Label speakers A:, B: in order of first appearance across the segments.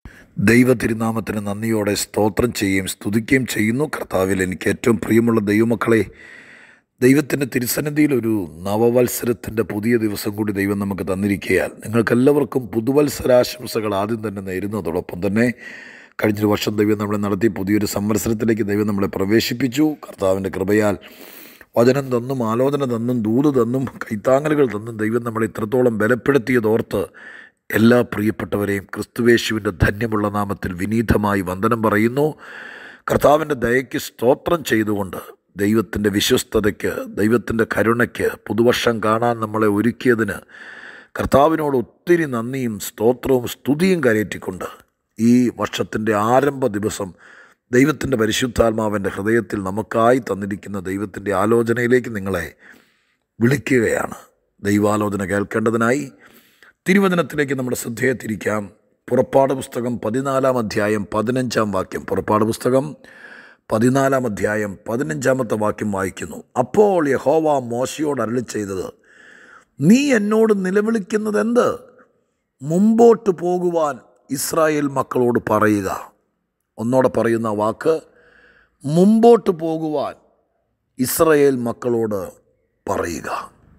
A: ദൈവ തിരുനാമത്തിന് നന്ദിയോടെ സ്തോത്രം ചെയ്യുകയും സ്തുതിക്കുകയും ചെയ്യുന്നു കർത്താവിൽ എനിക്ക് ഏറ്റവും പ്രിയമുള്ള ദൈവമക്കളെ ദൈവത്തിൻ്റെ തിരുസന്നിധിയിൽ ഒരു നവവത്സരത്തിൻ്റെ പുതിയ ദിവസം കൂടി ദൈവം നമുക്ക് തന്നിരിക്കുകയാൽ നിങ്ങൾക്കെല്ലാവർക്കും പുതുവത്സരാശംസകൾ ആദ്യം തന്നെ നേരുന്നതോടൊപ്പം തന്നെ കഴിഞ്ഞൊരു വർഷം ദൈവം നമ്മളെ നടത്തി പുതിയൊരു സംവത്സരത്തിലേക്ക് ദൈവം നമ്മളെ പ്രവേശിപ്പിച്ചു കർത്താവിൻ്റെ കൃപയാൽ വചനം തന്നും ആലോചന തന്നും ദൂത് തന്നും കൈത്താങ്ങലുകൾ തന്നും ദൈവം നമ്മളെ ഇത്രത്തോളം ബലപ്പെടുത്തിയതോർത്ത് എല്ലാ പ്രിയപ്പെട്ടവരെയും ക്രിസ്തുവേശുവിൻ്റെ ധന്യമുള്ള നാമത്തിൽ വിനീതമായി വന്ദനം പറയുന്നു കർത്താവിൻ്റെ ദയയ്ക്ക് സ്തോത്രം ചെയ്തുകൊണ്ട് ദൈവത്തിൻ്റെ വിശ്വസ്തതയ്ക്ക് ദൈവത്തിൻ്റെ കരുണയ്ക്ക് പുതുവർഷം കാണാൻ നമ്മളെ ഒരുക്കിയതിന് കർത്താവിനോട് ഒത്തിരി നന്ദിയും സ്തോത്രവും സ്തുതിയും കരയറ്റിക്കൊണ്ട് ഈ വർഷത്തിൻ്റെ ആരംഭ ദിവസം ദൈവത്തിൻ്റെ പരിശുദ്ധാത്മാവിൻ്റെ ഹൃദയത്തിൽ നമുക്കായി തന്നിരിക്കുന്ന ദൈവത്തിൻ്റെ ആലോചനയിലേക്ക് നിങ്ങളെ വിളിക്കുകയാണ് ദൈവാലോചന കേൾക്കേണ്ടതിനായി തിരുവചനത്തിലേക്ക് നമ്മുടെ ശ്രദ്ധയെ തിരിക്കാം പുറപ്പാട് പുസ്തകം പതിനാലാം അധ്യായം പതിനഞ്ചാം വാക്യം പുറപ്പാട് പുസ്തകം പതിനാലാം അധ്യായം പതിനഞ്ചാമത്തെ വാക്യം വായിക്കുന്നു അപ്പോൾ യഹോവ മോശയോട് അരളി ചെയ്തത് നീ എന്നോട് നിലവിളിക്കുന്നത് എന്ത് മുമ്പോട്ട് പോകുവാൻ ഇസ്രായേൽ മക്കളോട് പറയുക ഒന്നോടെ പറയുന്ന വാക്ക് മുമ്പോട്ട് പോകുവാൻ ഇസ്രയേൽ മക്കളോട് പറയുക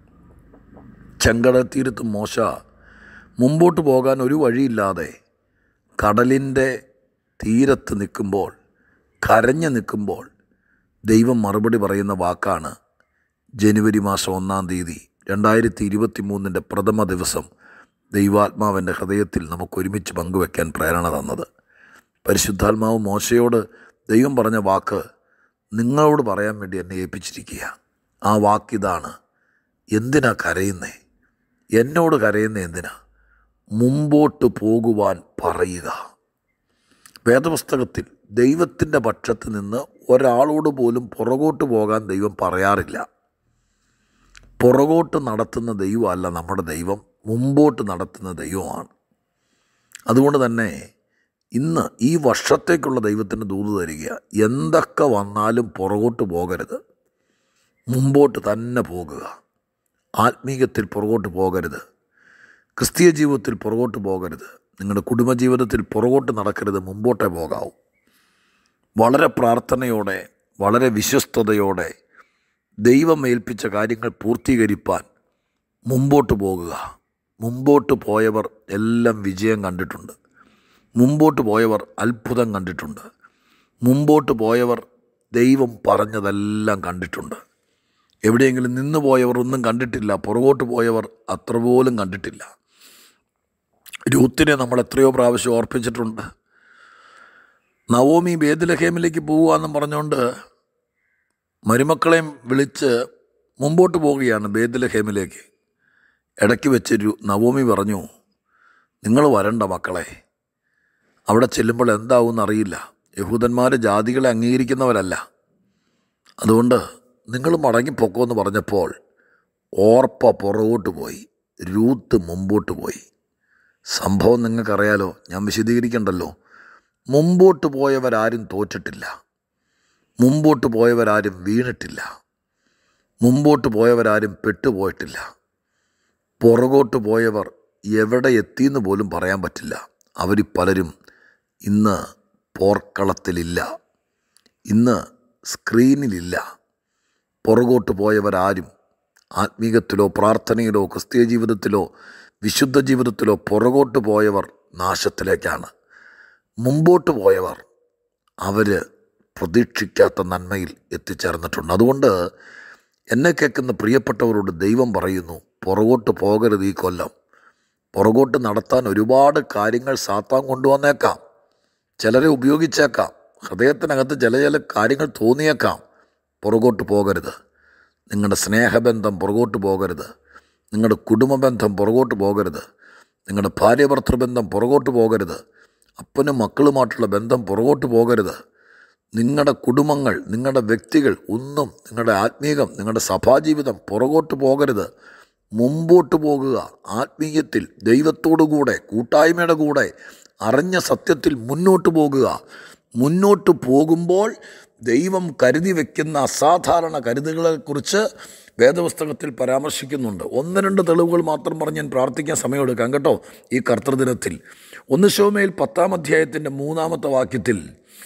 A: ചെങ്കടത്തീരത്ത് മോശ മുമ്പോട്ട് പോകാൻ ഒരു വഴിയില്ലാതെ കടലിൻ്റെ തീരത്ത് നിൽക്കുമ്പോൾ കരഞ്ഞു നിൽക്കുമ്പോൾ ദൈവം മറുപടി പറയുന്ന വാക്കാണ് ജനുവരി മാസം ഒന്നാം തീയതി രണ്ടായിരത്തി ഇരുപത്തി മൂന്നിൻ്റെ പ്രഥമ ദിവസം ദൈവാത്മാവിൻ്റെ ഹൃദയത്തിൽ നമുക്ക് ഒരുമിച്ച് പങ്കുവെക്കാൻ പ്രേരണ തന്നത് പരിശുദ്ധാത്മാവ് മോശയോട് ദൈവം പറഞ്ഞ വാക്ക് നിങ്ങളോട് പറയാൻ വേണ്ടി എന്നെ ഏൽപ്പിച്ചിരിക്കുക ആ വാക്കിതാണ് എന്തിനാ കരയുന്നേ എന്നോട് കരയുന്ന എന്തിനാ മുമ്പോട്ട് പോകുവാൻ പറയുക വേദപുസ്തകത്തിൽ ദൈവത്തിൻ്റെ പക്ഷത്ത് നിന്ന് ഒരാളോട് പോലും പുറകോട്ട് പോകാൻ ദൈവം പറയാറില്ല പുറകോട്ട് നടത്തുന്ന ദൈവമല്ല നമ്മുടെ ദൈവം മുമ്പോട്ട് നടത്തുന്ന ദൈവമാണ് അതുകൊണ്ട് തന്നെ ഇന്ന് ഈ വർഷത്തേക്കുള്ള ദൈവത്തിന് ദൂത് തരിക എന്തൊക്കെ വന്നാലും പുറകോട്ട് പോകരുത് മുമ്പോട്ട് തന്നെ പോകുക ആത്മീയത്തിൽ പുറകോട്ട് പോകരുത് ക്രിസ്തീയ ജീവിതത്തിൽ പുറകോട്ട് പോകരുത് നിങ്ങളുടെ കുടുംബജീവിതത്തിൽ പുറകോട്ട് നടക്കരുത് മുമ്പോട്ടേ പോകാവൂ വളരെ പ്രാർത്ഥനയോടെ വളരെ വിശ്വസ്തയോടെ ദൈവം ഏൽപ്പിച്ച കാര്യങ്ങൾ പൂർത്തീകരിപ്പാൻ മുമ്പോട്ട് പോകുക മുമ്പോട്ട് പോയവർ എല്ലാം വിജയം കണ്ടിട്ടുണ്ട് മുമ്പോട്ട് പോയവർ അത്ഭുതം കണ്ടിട്ടുണ്ട് മുമ്പോട്ട് പോയവർ ദൈവം പറഞ്ഞതെല്ലാം കണ്ടിട്ടുണ്ട് എവിടെയെങ്കിലും നിന്ന് പോയവർ ഒന്നും കണ്ടിട്ടില്ല പുറകോട്ട് പോയവർ അത്ര പോലും കണ്ടിട്ടില്ല രൂത്തിനെ നമ്മൾ എത്രയോ പ്രാവശ്യം ഓർപ്പിച്ചിട്ടുണ്ട് നവോമി ബേദലഹേമിലേക്ക് പോവുകയെന്നും പറഞ്ഞുകൊണ്ട് മരുമക്കളെയും വിളിച്ച് മുമ്പോട്ട് പോവുകയാണ് ബേദലഹേമിലേക്ക് ഇടയ്ക്ക് വെച്ച് രു നവോമി പറഞ്ഞു നിങ്ങൾ വരണ്ട മക്കളെ അവിടെ ചെല്ലുമ്പോൾ എന്താവും അറിയില്ല യഹൂദന്മാർ ജാതികളെ അംഗീകരിക്കുന്നവരല്ല അതുകൊണ്ട് നിങ്ങൾ മടങ്ങിപ്പോക്കോന്ന് പറഞ്ഞപ്പോൾ ഓർപ്പ പുറകോട്ട് പോയി രൂത്ത് മുമ്പോട്ട് പോയി സംഭവം നിങ്ങൾക്കറിയാലോ ഞാൻ വിശദീകരിക്കണ്ടല്ലോ മുമ്പോട്ട് പോയവരാരും തോറ്റിട്ടില്ല മുമ്പോട്ട് പോയവരാരും വീണിട്ടില്ല മുമ്പോട്ട് പോയവരാരും പെട്ടുപോയിട്ടില്ല പുറകോട്ട് പോയവർ എവിടെ എത്തിയെന്ന് പോലും പറയാൻ പറ്റില്ല അവർ പലരും ഇന്ന് പോർക്കളത്തിലില്ല ഇന്ന് സ്ക്രീനിലില്ല പുറകോട്ട് പോയവരാരും ആത്മീകത്തിലോ പ്രാർത്ഥനയിലോ ക്രിസ്തീയ ജീവിതത്തിലോ വിശുദ്ധ ജീവിതത്തിലോ പുറകോട്ട് പോയവർ നാശത്തിലേക്കാണ് മുമ്പോട്ട് പോയവർ അവർ പ്രതീക്ഷിക്കാത്ത നന്മയിൽ എത്തിച്ചേർന്നിട്ടുണ്ട് അതുകൊണ്ട് എന്നെ കേൾക്കുന്ന പ്രിയപ്പെട്ടവരോട് ദൈവം പറയുന്നു പുറകോട്ട് പോകരുത് ഈ കൊല്ലം പുറകോട്ട് നടത്താൻ ഒരുപാട് കാര്യങ്ങൾ സാത്താൻ കൊണ്ടുവന്നേക്കാം ചിലരെ ഉപയോഗിച്ചേക്കാം ഹൃദയത്തിനകത്ത് ചില ചില കാര്യങ്ങൾ തോന്നിയേക്കാം പുറകോട്ട് പോകരുത് നിങ്ങളുടെ സ്നേഹബന്ധം പുറകോട്ട് പോകരുത് നിങ്ങളുടെ കുടുംബബന്ധം പുറകോട്ട് പോകരുത് നിങ്ങളുടെ ഭാര്യഭർത്തൃബന്ധം പുറകോട്ട് പോകരുത് അപ്പനും മക്കളുമായിട്ടുള്ള ബന്ധം പുറകോട്ട് പോകരുത് നിങ്ങളുടെ കുടുംബങ്ങൾ നിങ്ങളുടെ വ്യക്തികൾ ഒന്നും നിങ്ങളുടെ ആത്മീകം നിങ്ങളുടെ സഭാജീവിതം പുറകോട്ട് പോകരുത് മുമ്പോട്ട് പോകുക ആത്മീയത്തിൽ ദൈവത്തോടു കൂടെ കൂട്ടായ്മയുടെ കൂടെ അറിഞ്ഞ സത്യത്തിൽ മുന്നോട്ട് പോകുക മുന്നോട്ട് പോകുമ്പോൾ ദൈവം കരുതി വയ്ക്കുന്ന അസാധാരണ കരുതുകളെക്കുറിച്ച് വേദപുസ്തകത്തിൽ പരാമർശിക്കുന്നുണ്ട് ഒന്ന് രണ്ട് തെളിവുകൾ മാത്രം പറഞ്ഞ് ഞാൻ പ്രാർത്ഥിക്കാൻ സമയമെടുക്കാം കേട്ടോ ഈ കർത്തൃദിനത്തിൽ ഒന്ന് ശൗമേൽ പത്താം അധ്യായത്തിൻ്റെ മൂന്നാമത്തെ വാക്യത്തിൽ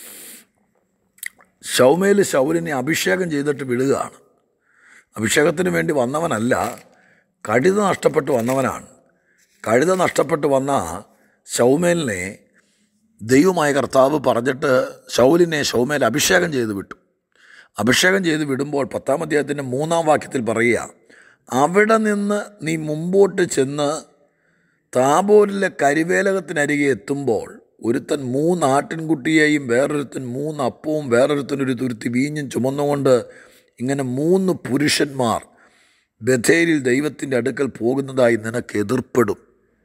A: ശൗമേൽ ശൗലിനെ അഭിഷേകം ചെയ്തിട്ട് വിടുകയാണ് അഭിഷേകത്തിന് വേണ്ടി വന്നവനല്ല കഴുത നഷ്ടപ്പെട്ട് വന്നവനാണ് കഴുത നഷ്ടപ്പെട്ട് വന്ന ശൗമേലിനെ ദൈവമായ കർത്താവ് പറഞ്ഞിട്ട് ശൗലിനെ ശൗമേൽ അഭിഷേകം ചെയ്ത് വിട്ടു അഭിഷേകം ചെയ്ത് വിടുമ്പോൾ പത്താം അധ്യായത്തിൻ്റെ മൂന്നാം വാക്യത്തിൽ പറയുക അവിടെ നിന്ന് നീ മുമ്പോട്ട് ചെന്ന് താബോരിലെ കരിവേലകത്തിനരികെ എത്തുമ്പോൾ ഒരുത്തൻ മൂന്ന് ആട്ടിൻകുട്ടിയെയും വേറൊരുത്തൻ മൂന്ന് അപ്പവും വേറൊരുത്തൻ ഒരു തുരുത്തി വീഞ്ഞും ചുമന്നുകൊണ്ട് ഇങ്ങനെ മൂന്ന് പുരുഷന്മാർ ബഥേലിൽ ദൈവത്തിൻ്റെ അടുക്കൽ പോകുന്നതായി നിനക്ക് എതിർപ്പെടും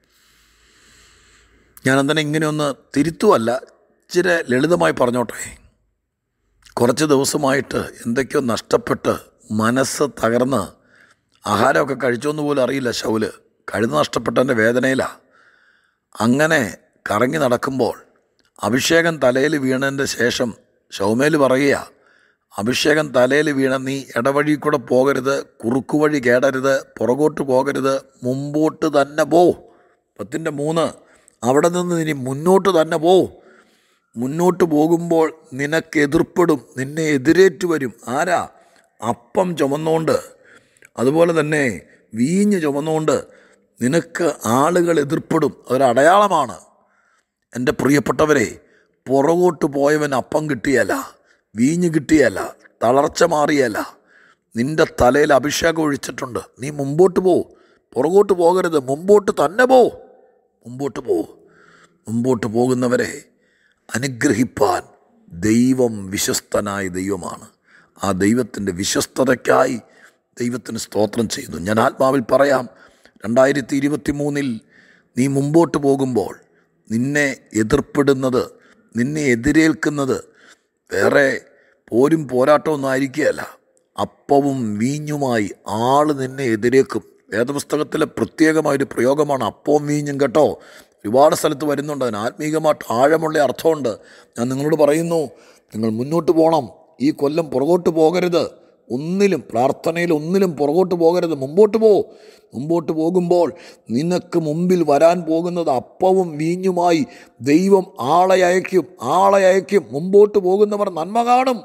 A: ഞാനെന്തിനെ ഇങ്ങനെയൊന്ന് തിരുത്തുമല്ല ഇച്ചിരി ലളിതമായി പറഞ്ഞോട്ടെ കുറച്ച് ദിവസമായിട്ട് എന്തൊക്കെയോ നഷ്ടപ്പെട്ട് മനസ്സ് തകർന്ന് ആഹാരമൊക്കെ കഴിച്ചോന്ന് പോലും അറിയില്ല ശൗല് കഴുത നഷ്ടപ്പെട്ടതിൻ്റെ വേദനയിലാണ് അങ്ങനെ കറങ്ങി നടക്കുമ്പോൾ അഭിഷേകം തലയിൽ വീണതിൻ്റെ ശേഷം ശൗമേൽ പറയുക അഭിഷേകം തലയിൽ വീണ നീ ഇടവഴി കൂടെ പോകരുത് കുറുക്കുവഴി കേടരുത് പുറകോട്ട് പോകരുത് മുമ്പോട്ട് തന്നെ പോ പത്തിൻ്റെ മൂന്ന് അവിടെ നിന്ന് ഇനി മുന്നോട്ട് തന്നെ പോ മുന്നോട്ട് പോകുമ്പോൾ നിനക്ക് എതിർപ്പെടും നിന്നെ എതിരേറ്റു വരും ആരാ അപ്പം ചുമന്നുകൊണ്ട് അതുപോലെ തന്നെ വീഞ്ഞ് ചുമന്നുകൊണ്ട് നിനക്ക് ആളുകൾ എതിർപ്പെടും അതൊരടയാളമാണ് എൻ്റെ പ്രിയപ്പെട്ടവരെ പുറകോട്ട് പോയവൻ അപ്പം കിട്ടിയല്ല വീഞ്ഞ് കിട്ടിയല്ല തളർച്ച മാറിയല്ല നിന്റെ തലയിൽ അഭിഷേകം ഒഴിച്ചിട്ടുണ്ട് നീ മുമ്പോട്ട് പോ പുറകോട്ട് പോകരുത് മുമ്പോട്ട് തന്നെ പോ മുമ്പോട്ട് പോ മുമ്പോട്ട് പോകുന്നവരെ അനുഗ്രഹിപ്പാൻ ദൈവം വിശ്വസ്തനായ ദൈവമാണ് ആ ദൈവത്തിൻ്റെ വിശ്വസ്തതയ്ക്കായി ദൈവത്തിന് സ്തോത്രം ചെയ്യുന്നു ഞാൻ ആത്മാവിൽ പറയാം രണ്ടായിരത്തി ഇരുപത്തി മൂന്നിൽ നീ മുമ്പോട്ട് പോകുമ്പോൾ നിന്നെ എതിർപ്പെടുന്നത് നിന്നെ എതിരേൽക്കുന്നത് വേറെ പോരും പോരാട്ടമൊന്നും ആയിരിക്കുകയല്ല അപ്പവും വീഞ്ഞുമായി ആൾ നിന്നെ എതിരേക്കും വേദപുസ്തകത്തിലെ പ്രത്യേകമായൊരു പ്രയോഗമാണ് അപ്പവും വീഞ്ഞും കേട്ടോ ഒരുപാട് സ്ഥലത്ത് വരുന്നുണ്ട് അതിന് ആത്മീകമായിട്ട് ആഴമുള്ള അർത്ഥമുണ്ട് ഞാൻ നിങ്ങളോട് പറയുന്നു നിങ്ങൾ മുന്നോട്ട് പോകണം ഈ കൊല്ലം പുറകോട്ട് പോകരുത് ഒന്നിലും പ്രാർത്ഥനയിൽ ഒന്നിലും പുറകോട്ട് പോകരുത് മുമ്പോട്ട് പോ മുമ്പോട്ട് പോകുമ്പോൾ നിനക്ക് മുമ്പിൽ വരാൻ പോകുന്നത് അപ്പവും വീഞ്ഞുമായി ദൈവം ആളെ അയക്കും ആളെ അയക്കും മുമ്പോട്ട് പോകുന്നവർ നന്മ കാണും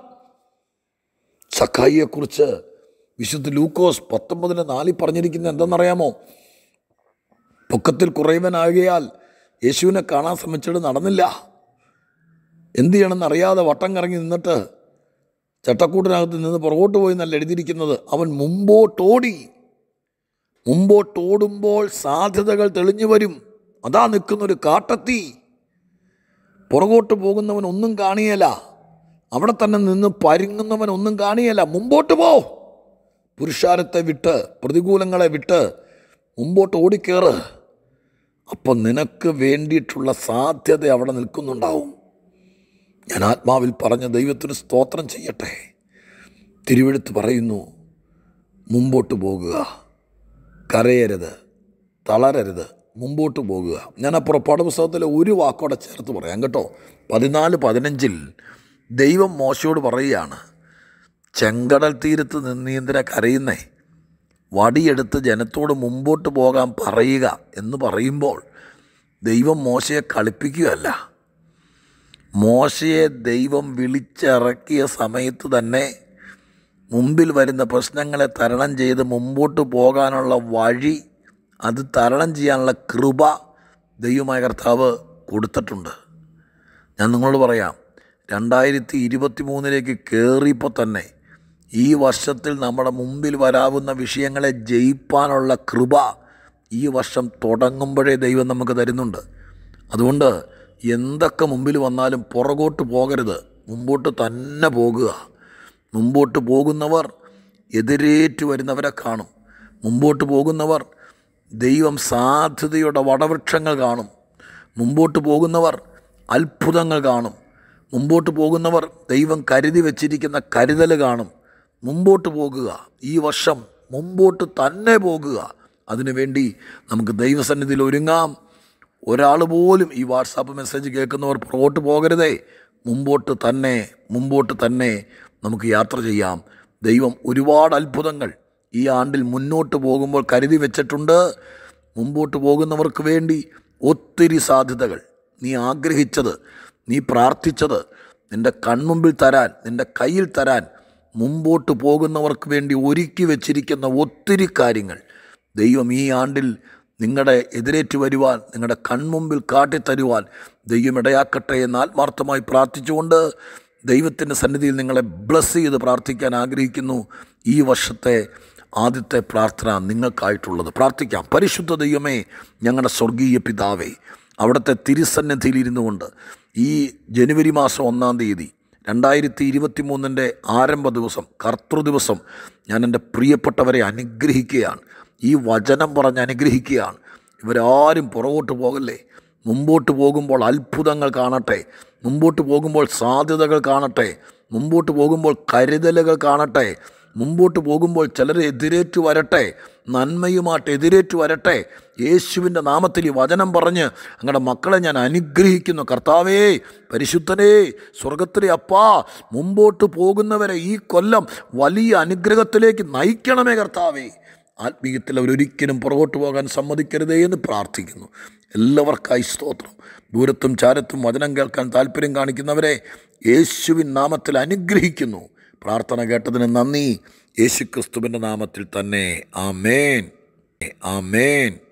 A: സഖായിയെക്കുറിച്ച് വിശുദ്ധ ലൂക്കോസ് പത്തൊമ്പതിന് നാലിൽ പറഞ്ഞിരിക്കുന്നത് എന്തെന്നറിയാമോ പൊക്കത്തിൽ കുറയവനാകിയാൽ യേശുവിനെ കാണാൻ ശ്രമിച്ചിട്ട് നടന്നില്ല എന്ത് ചെയ്യണമെന്ന് അറിയാതെ വട്ടം കറങ്ങി നിന്നിട്ട് ചട്ടക്കൂട്ടിനകത്ത് നിന്ന് പുറകോട്ട് പോയി എന്നല്ല എഴുതിയിരിക്കുന്നത് അവൻ മുമ്പോട്ടോടി മുമ്പോട്ടോടുമ്പോൾ സാധ്യതകൾ തെളിഞ്ഞു വരും അതാ നിൽക്കുന്നൊരു കാട്ടത്തി പുറകോട്ട് പോകുന്നവൻ ഒന്നും കാണിയല്ല അവിടെ തന്നെ നിന്ന് പരുങ്ങുന്നവൻ ഒന്നും കാണിയല്ല മുമ്പോട്ട് പോ പുരുഷാരത്തെ വിട്ട് പ്രതികൂലങ്ങളെ വിട്ട് മുമ്പോട്ട് ഓടിക്കേറ് അപ്പം നിനക്ക് വേണ്ടിയിട്ടുള്ള സാധ്യത അവിടെ നിൽക്കുന്നുണ്ടാവും ഞാൻ ആത്മാവിൽ പറഞ്ഞ ദൈവത്തിന് സ്തോത്രം ചെയ്യട്ടെ തിരുവെഴുത്ത് പറയുന്നു മുമ്പോട്ട് പോകുക കരയരുത് തളരരുത് മുമ്പോട്ട് പോകുക ഞാൻ ആ പുറപ്പാട് പുസ്തകത്തിലെ ഒരു വാക്കോടെ ചേർത്ത് പറയാം കേട്ടോ പതിനാല് പതിനഞ്ചിൽ ദൈവം മോശയോട് പറയുകയാണ് ചെങ്കടൽ തീരത്ത് നിന്നീന്തിര കരയുന്നേ വടിയെടുത്ത് ജനത്തോട് മുമ്പോട്ട് പോകാൻ പറയുക എന്ന് പറയുമ്പോൾ ദൈവം മോശയെ കളിപ്പിക്കുകയല്ല മോശയെ ദൈവം വിളിച്ചിറക്കിയ സമയത്ത് തന്നെ മുമ്പിൽ വരുന്ന പ്രശ്നങ്ങളെ തരണം ചെയ്ത് മുമ്പോട്ട് പോകാനുള്ള വഴി അത് തരണം ചെയ്യാനുള്ള കൃപ ദൈവമായ കർത്താവ് കൊടുത്തിട്ടുണ്ട് ഞാൻ നിങ്ങളോട് പറയാം രണ്ടായിരത്തി ഇരുപത്തി മൂന്നിലേക്ക് കയറിയപ്പോൾ തന്നെ ഈ വർഷത്തിൽ നമ്മുടെ മുമ്പിൽ വരാവുന്ന വിഷയങ്ങളെ ജയിപ്പാനുള്ള കൃപ ഈ വർഷം തുടങ്ങുമ്പോഴേ ദൈവം നമുക്ക് തരുന്നുണ്ട് അതുകൊണ്ട് എന്തൊക്കെ മുമ്പിൽ വന്നാലും പുറകോട്ട് പോകരുത് മുമ്പോട്ട് തന്നെ പോകുക മുമ്പോട്ട് പോകുന്നവർ എതിരേറ്റു വരുന്നവരെ കാണും മുമ്പോട്ട് പോകുന്നവർ ദൈവം സാധ്യതയുടെ വടവൃക്ഷങ്ങൾ കാണും മുമ്പോട്ട് പോകുന്നവർ അത്ഭുതങ്ങൾ കാണും മുമ്പോട്ട് പോകുന്നവർ ദൈവം കരുതി വച്ചിരിക്കുന്ന കരുതൽ കാണും മുമ്പോട്ട് പോകുക ഈ വർഷം മുമ്പോട്ട് തന്നെ പോകുക അതിനുവേണ്ടി നമുക്ക് ദൈവസന്നിധിയിൽ ഒരുങ്ങാം ഒരാൾ പോലും ഈ വാട്സാപ്പ് മെസ്സേജ് കേൾക്കുന്നവർ പുറകോട്ട് പോകരുതേ മുമ്പോട്ട് തന്നെ മുമ്പോട്ട് തന്നെ നമുക്ക് യാത്ര ചെയ്യാം ദൈവം ഒരുപാട് അത്ഭുതങ്ങൾ ഈ ആണ്ടിൽ മുന്നോട്ട് പോകുമ്പോൾ കരുതി വെച്ചിട്ടുണ്ട് മുമ്പോട്ട് പോകുന്നവർക്ക് വേണ്ടി ഒത്തിരി സാധ്യതകൾ നീ ആഗ്രഹിച്ചത് നീ പ്രാർത്ഥിച്ചത് നിൻ്റെ കൺമുമ്പിൽ തരാൻ നിൻ്റെ കയ്യിൽ തരാൻ മുമ്പോട്ട് പോകുന്നവർക്ക് വേണ്ടി ഒരുക്കി വെച്ചിരിക്കുന്ന ഒത്തിരി കാര്യങ്ങൾ ദൈവം ഈ ആണ്ടിൽ നിങ്ങളുടെ എതിരേറ്റ് വരുവാൻ നിങ്ങളുടെ കൺമുമ്പിൽ കാട്ടിത്തരുവാൻ ദൈവം ഇടയാക്കട്ടെ എന്ന് ആത്മാർത്ഥമായി പ്രാർത്ഥിച്ചുകൊണ്ട് ദൈവത്തിൻ്റെ സന്നിധിയിൽ നിങ്ങളെ ബ്ലസ് ചെയ്ത് പ്രാർത്ഥിക്കാൻ ആഗ്രഹിക്കുന്നു ഈ വർഷത്തെ ആദ്യത്തെ പ്രാർത്ഥന നിങ്ങൾക്കായിട്ടുള്ളത് പ്രാർത്ഥിക്കാം പരിശുദ്ധ ദൈവമേ ഞങ്ങളുടെ സ്വർഗീയ പിതാവേ അവിടുത്തെ തിരുസന്നിധിയിൽ ഇരുന്നു കൊണ്ട് ഈ ജനുവരി മാസം ഒന്നാം തീയതി രണ്ടായിരത്തി ഇരുപത്തി മൂന്നിൻ്റെ ആരംഭ ദിവസം കർത്തൃ ദിവസം ഞാൻ എൻ്റെ പ്രിയപ്പെട്ടവരെ അനുഗ്രഹിക്കുകയാണ് ഈ വചനം പറഞ്ഞ് അനുഗ്രഹിക്കുകയാണ് ഇവരാരും പുറകോട്ട് പോകല്ലേ മുമ്പോട്ട് പോകുമ്പോൾ അത്ഭുതങ്ങൾ കാണട്ടെ മുമ്പോട്ട് പോകുമ്പോൾ സാധ്യതകൾ കാണട്ടെ മുമ്പോട്ട് പോകുമ്പോൾ കരുതലുകൾ കാണട്ടെ മുമ്പോട്ട് പോകുമ്പോൾ ചിലർ എതിരേറ്റു വരട്ടെ നന്മയുമായിട്ട് എതിരേറ്റു വരട്ടെ യേശുവിൻ്റെ നാമത്തിൽ ഈ വചനം പറഞ്ഞ് അങ്ങയുടെ മക്കളെ ഞാൻ അനുഗ്രഹിക്കുന്നു കർത്താവേ പരിശുദ്ധനേ സ്വർഗത്തിലെ അപ്പാ മുമ്പോട്ട് പോകുന്നവരെ ഈ കൊല്ലം വലിയ അനുഗ്രഹത്തിലേക്ക് നയിക്കണമേ കർത്താവേ ആത്മീയത്തിൽ അവരൊരിക്കലും പുറകോട്ട് പോകാൻ സമ്മതിക്കരുതേ എന്ന് പ്രാർത്ഥിക്കുന്നു എല്ലാവർക്കായി സ്തോത്രം ദൂരത്തും ചാരത്തും വചനം കേൾക്കാൻ താല്പര്യം കാണിക്കുന്നവരെ യേശുവിൻ നാമത്തിൽ അനുഗ്രഹിക്കുന്നു പ്രാർത്ഥന കേട്ടതിന് നന്ദി യേശുക്രിസ്തുവിൻ്റെ നാമത്തിൽ തന്നെ ആമേൻ ആമേൻ